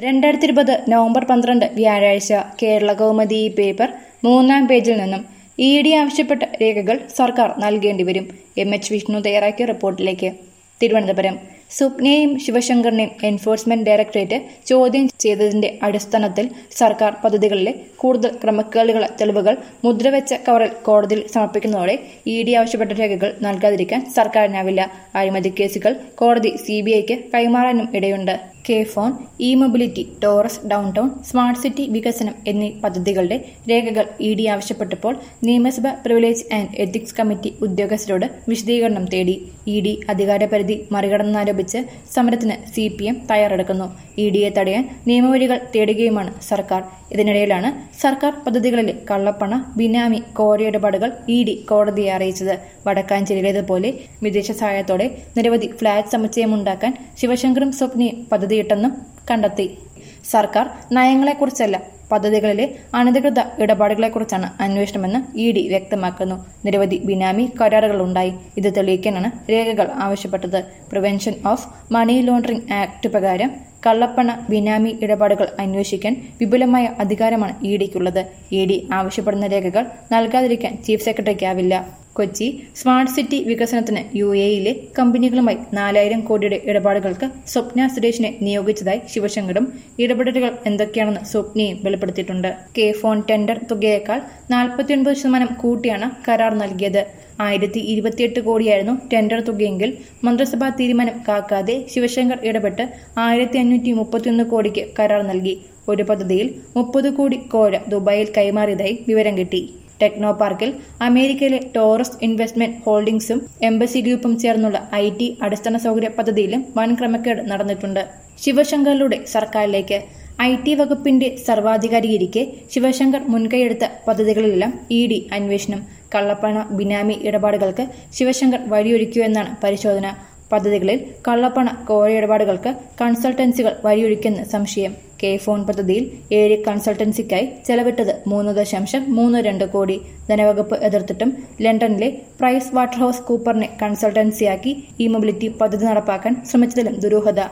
രണ്ടായിരത്തി ഇരുപത് നവംബർ പന്ത്രണ്ട് വ്യാഴാഴ്ച കേരള കൗമുദി ഈ പേപ്പർ മൂന്നാം പേജിൽ നിന്നും ഇ ഡി ആവശ്യപ്പെട്ട രേഖകൾ സർക്കാർ നൽകേണ്ടി വരും എം എച്ച് വിഷ്ണു തയ്യാറാക്കിയ റിപ്പോർട്ടിലേക്ക് തിരുവനന്തപുരം സുപ്നയെയും ശിവശങ്കറിനെയും എൻഫോഴ്സ്മെന്റ് ഡയറക്ടറേറ്റ് ചോദ്യം ചെയ്തതിന്റെ അടിസ്ഥാനത്തിൽ സർക്കാർ പദ്ധതികളിലെ കൂടുതൽ ക്രമക്കേടുകളെ തെളിവുകൾ മുദ്രവെച്ച കവറിൽ കോടതിയിൽ സമർപ്പിക്കുന്നതോടെ ഇ ഡി ആവശ്യപ്പെട്ട രേഖകൾ നൽകാതിരിക്കാൻ സർക്കാരിനാവില്ല അഴിമതി കേസുകൾ കോടതി സി ബി ഐക്ക് കൈമാറാനും ഇടയുണ്ട് K FON E mobility Taurus downtown smart city വികസനം എന്നീ പദ്ധതികളുടെ രേഖകൾ ഇ ഡി ആവശ്യപ്പെട്ടപ്പോൾ നിയമസഭ പ്രിവിലേജ് ആൻഡ് എത്തിക്സ് കമ്മിറ്റി ഉദ്യോഗസ്ഥരോട് വിശദീകരണം തേടി ഇ ഡി അധികാരപരിധി മറികടന്നാരോപിച്ച് സമരത്തിന് സി പി എം തയ്യാറെടുക്കുന്നു ഇ ഡിയെ തടയാൻ നിയമവഴികൾ തേടുകയുമാണ് സർക്കാർ ഇതിനിടയിലാണ് സർക്കാർ പദ്ധതികളിലെ കള്ളപ്പണ ബിനാമി കോരയിടപാടുകൾ ഇ ഡി കോടതിയെ അറിയിച്ചത് വടക്കാഞ്ചേരിയിലേതുപോലെ വിദേശ സഹായത്തോടെ നിരവധി ഫ്ളാറ്റ് സമുച്ചയമുണ്ടാക്കാൻ ശിവശങ്കറും സ്വപ്നയും പദ്ധതിയിട്ടെന്നും കണ്ടെത്തി സർക്കാർ നയങ്ങളെക്കുറിച്ചല്ല പദ്ധതികളിലെ അനധികൃത ഇടപാടുകളെക്കുറിച്ചാണ് അന്വേഷണമെന്ന് ഇ ഡി വ്യക്തമാക്കുന്നു നിരവധി ബിനാമി കരാറുകളുണ്ടായി ഇത് തെളിയിക്കാനാണ് രേഖകൾ ആവശ്യപ്പെട്ടത് Prevention of Money Laundering Act പ്രകാരം കള്ളപ്പണ ബിനാമി ഇടപാടുകൾ അന്വേഷിക്കാൻ വിപുലമായ അധികാരമാണ് ഇ ഡിക്കുള്ളത് ഇ ഡി ആവശ്യപ്പെടുന്ന രേഖകൾ നൽകാതിരിക്കാൻ ചീഫ് സെക്രട്ടറിക്കാവില്ല കൊച്ചി സ്മാർട്ട് സിറ്റി വികസനത്തിന് യു എയിലെ കമ്പനികളുമായി നാലായിരം കോടിയുടെ ഇടപാടുകൾക്ക് സ്വപ്ന സുരേഷിനെ നിയോഗിച്ചതായി ശിവശങ്കറും ഇടപെടലുകൾ എന്തൊക്കെയാണെന്ന് സ്വപ്നയും വെളിപ്പെടുത്തിയിട്ടുണ്ട് കെ ഫോൺ ടെൻഡർ തുകയേക്കാൾ നാൽപ്പത്തിയൊൻപത് ശതമാനം കൂട്ടിയാണ് കരാർ നൽകിയത് ആയിരത്തി ഇരുപത്തിയെട്ട് കോടിയായിരുന്നു ടെൻഡർ തുകയെങ്കിൽ മന്ത്രിസഭാ തീരുമാനം കാക്കാതെ ശിവശങ്കർ ഇടപെട്ട് ആയിരത്തി അഞ്ഞൂറ്റി മുപ്പത്തിയൊന്ന് കോടിക്ക് കരാർ നൽകി ഒരു പദ്ധതിയിൽ മുപ്പത് കോടി കോഴ ദുബായിൽ കൈമാറിയതായി വിവരം കിട്ടി ടെക്നോ പാർക്കിൽ അമേരിക്കയിലെ ടോറസ് ഇൻവെസ്റ്റ്മെന്റ് ഹോൾഡിംഗ്സും എംബസി ഗ്രൂപ്പും ചേർന്നുള്ള ഐ ടി അടിസ്ഥാന സൗകര്യ പദ്ധതിയിലും വൻ ക്രമക്കേട് നടന്നിട്ടുണ്ട് ശിവശങ്കറിലൂടെ സർക്കാരിലേക്ക് ഐ ടി വകുപ്പിന്റെ സർവാധികാരിയിരിക്കെ ശിവശങ്കർ മുൻകൈയെടുത്ത പദ്ധതികളിലെല്ലാം ഇ ഡി അന്വേഷണം കള്ളപ്പണ ബിനാമി ഇടപാടുകൾക്ക് ശിവശങ്കർ വഴിയൊരുക്കിയെന്നാണ് പരിശോധന പദ്ധതികളിൽ കള്ളപ്പണ കോഴയിടപാടുകൾക്ക് കൺസൾട്ടൻസികൾ വഴിയൊരുക്കിയെന്ന് സംശയം കെ ഫോൺ പദ്ധതിയിൽ ഏഴ് കൺസൾട്ടൻസിക്കായി ചെലവിട്ടത് മൂന്ന് ദശാംശം മൂന്ന് രണ്ട് കോടി ധനവകുപ്പ് എതിർത്തിട്ടും ലണ്ടനിലെ പ്രൈസ് വാട്ടർ ഹൌസ് കൂപ്പറിനെ കൺസൾട്ടൻസിയാക്കി ഇ മൊബിലിറ്റി പദ്ധതി നടപ്പാക്കാൻ ശ്രമിച്ചതിലും ദുരൂഹത